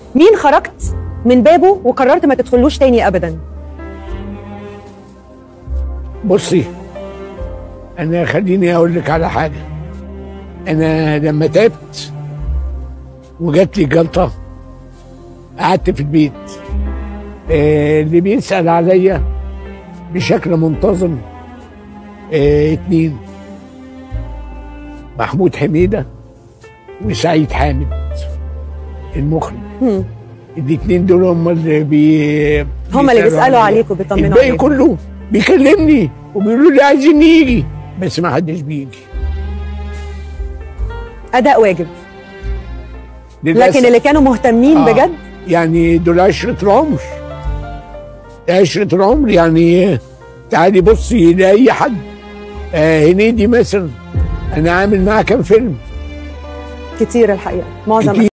مين خرجت من بابه وقررت ما تدخلوش تاني ابدا بصي انا خليني اقول لك على حاجه انا لما تعبت وجات لي جلطه قعدت في البيت آه، اللي بيسال عليا بشكل منتظم آه، اتنين محمود حميده وسعيد حامد المخرج هم. الاتنين دول هم اللي بي هم اللي بيسالوا عليا. عليك وبيطمنوا الباقي عليك كله بيكلمني وبيقولوا لي عايزين نيجي بس ما حدش بيجي اداء واجب للأسف. لكن اللي كانوا مهتمين آه. بجد يعني دول عشرة العمر عشرة العمر يعني تعالي بصي لأي حد آه هنيدي مثلا أنا عامل معاه كام فيلم كتير الحقيقه معظم كتير.